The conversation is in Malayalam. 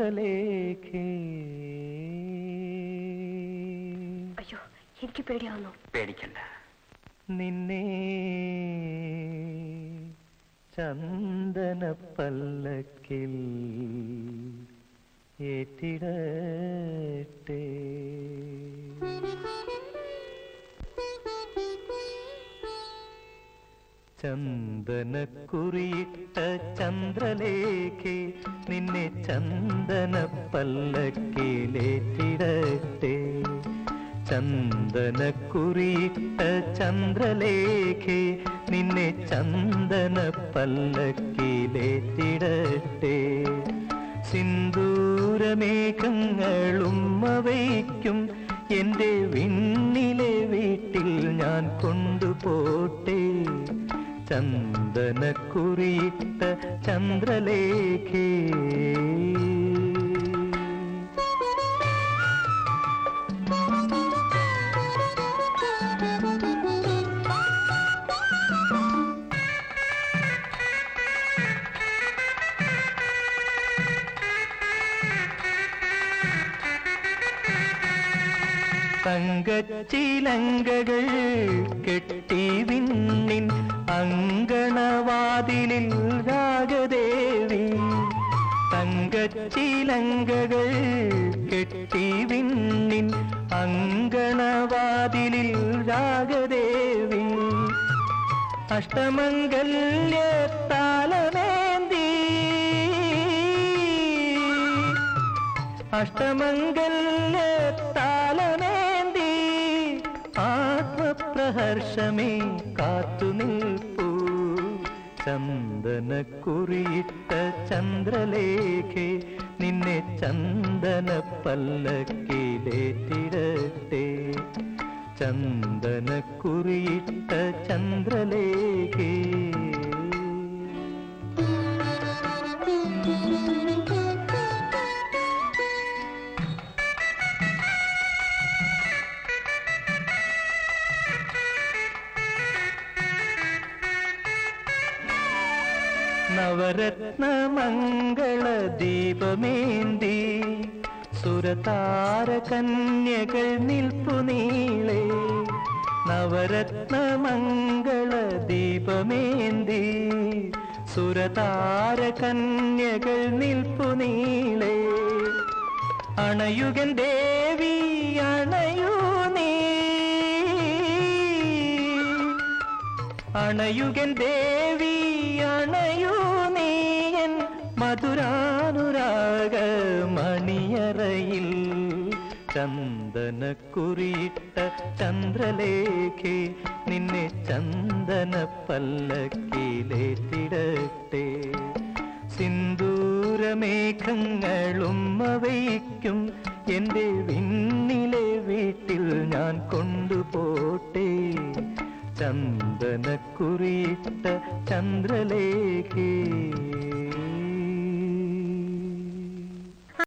ചന്ദ്രലേഖേ അയ്യോ എനിക്ക് പേടിയാവുന്നു പേടിക്കണ്ട നിന്നെ ചന്ദന പല്ലക്കിൽ ഏറ്റിടട്ടെ ചന്ദനക്കുറിയിട്ട ചന്ദ്രലേഖേ നിന്നെ ചന്ദന പല്ലക്കിലേറ്റിടട്ടെ ചന്ദനക്കുറിയിട്ട ചന്ദ്രലേഖേ നിന്നെ ചന്ദന പല്ലക്കിലേറ്റിടട്ടെ സിന്ദൂരമേഘങ്ങളും അവയ്ക്കും എൻ്റെ വിണ്ണിലെ വീട്ടിൽ ഞാൻ കൊണ്ടുപോട്ടെ ചന്ദനക്കുറിയിട്ട ചന്ദ്രലേഖേ തങ്കച്ചിലങ്കകൾ കെട്ടി വിണ്ണിൻ അങ്കണവാതിലിൽ രാഗദേവി തങ്കച്ചിലങ്കകൾ കെട്ടി വിണ്ണിൻ അങ്കണവാതിലിൽ രാഗദേവി അഷ്ടമംഗല്യ താലമേന്തി അഷ്ടമംഗല്യ താലമേന്തി ആത്മപ്രഹർഷമേ കാത്തു നിൽപ്പൂ ചന്ദനക്കുറിയിട്ട ചന്ദ്രലേഖേ നിന്നെ ചന്ദന പല്ലക്കിലേറ്റിടട്ടെ ചന്ദനക്കുറിയിട്ട ചന്ദ്രലേഖേ നവരത്ന മംഗള ദീപമേന്തി സുരതാര കന്യകൾ നിൽപ്പു നീളെ നവരത്ന മംഗള ദീപമേന്തി സുരതാര കന്യകൾ നിൽപ്പു നീളെ അണയുഗൻ ദേവി അണയൂ നീ അണയുഗൻ ദേവി അണയൂ നീയൻ മധുരാനുരാഗ മണിയറയിൽ ചന്ദനക്കുറിയിട്ട ചന്ദ്രലേഖേ നിന്നെ ചന്ദന പല്ലക്കിലേറ്റിടട്ടെ സിന്ദൂരമേഘങ്ങളും അവയ്ക്കും എൻ്റെ വിണ്ണിലെ വീട്ടിൽ ഞാൻ കൊണ്ടുപോട്ടെ ചന്ദനക്കുറിയിട്ട ചന്ദ്രലേഖേ